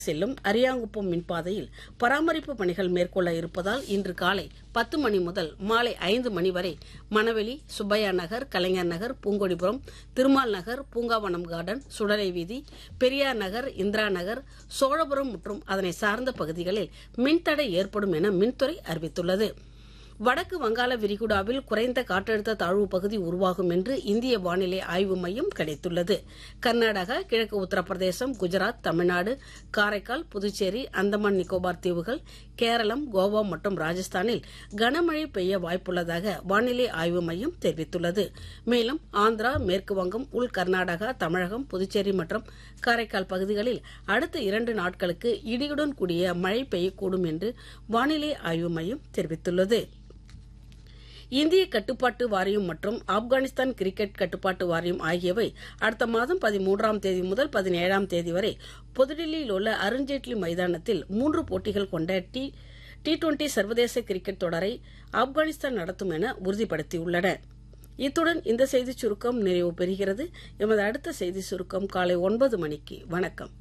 செல்லும் அரியாங்குப்பம் மின்பாதையில் பராமரிப்பு பணிகள் மேற்கொள்ள இருப்பதால் இன்று காலை பத்து மணி முதல் மாலை ஐந்து மணி வரை மணவெளி சுப்பையா நகர் கலைஞர் நகர் பூங்கொடிபுரம் திருமால் நகர் பூங்காவனம் கார்டன் சுடலை வீதி பெரியார் நகர் இந்திரா நகர் சோழபுரம் மற்றும் அதனை சார்ந்த பகுதிகளில் மின்தடை ஏற்படும் என மின்துறை அறிவித்துள்ளது வடக்கு வங்காள விரிகுடாவில் குறைந்த காற்றழுத்த தாழ்வு பகுதி உருவாகும் என்று இந்திய வானிலை ஆய்வு மையம் கணித்துள்ளது கர்நாடகா கிழக்கு உத்தரப்பிரதேசம் குஜராத் தமிழ்நாடு காரைக்கால் புதுச்சேரி அந்தமான் நிக்கோபார் தீவுகள் கேரளம் கோவா மற்றும் ராஜஸ்தானில் கனமழை பெய்ய வாய்ப்புள்ளதாக வானிலை ஆய்வு மையம் தெரிவித்துள்ளது மேலும் ஆந்திரா மேற்கு வங்கம் உள் கர்நாடகா தமிழகம் புதுச்சேரி மற்றும் காரைக்கால் பகுதிகளில் அடுத்த இரண்டு நாட்களுக்கு இடியுடன் கூடிய மழை பெய்யக்கூடும் என்று வானிலை ஆய்வு மையம் தெரிவித்துள்ளது இந்திய கட்டுப்பாட்டு வாரியம் மற்றும் ஆப்கானிஸ்தான் கிரிக்கெட் கட்டுப்பாட்டு வாரியம் ஆகியவை அடுத்த மாதம் பதிமூன்றாம் தேதி முதல் பதினேழாம் தேதி வரை புதுடில்லியில் உள்ள அருண்ஜேட்லி மைதானத்தில் மூன்று போட்டிகள் கொண்ட டி டி டுவெண்டி சர்வதேச கிரிக்கெட் தொடரை ஆப்கானிஸ்தான் நடத்தும் என உறுதிப்படுத்தியுள்ளன இத்துடன் இந்த செய்திச் சுருக்கம் நிறைவு பெறுகிறது எமது அடுத்த செய்தி சுருக்கம் காலை ஒன்பது மணிக்கு வணக்கம்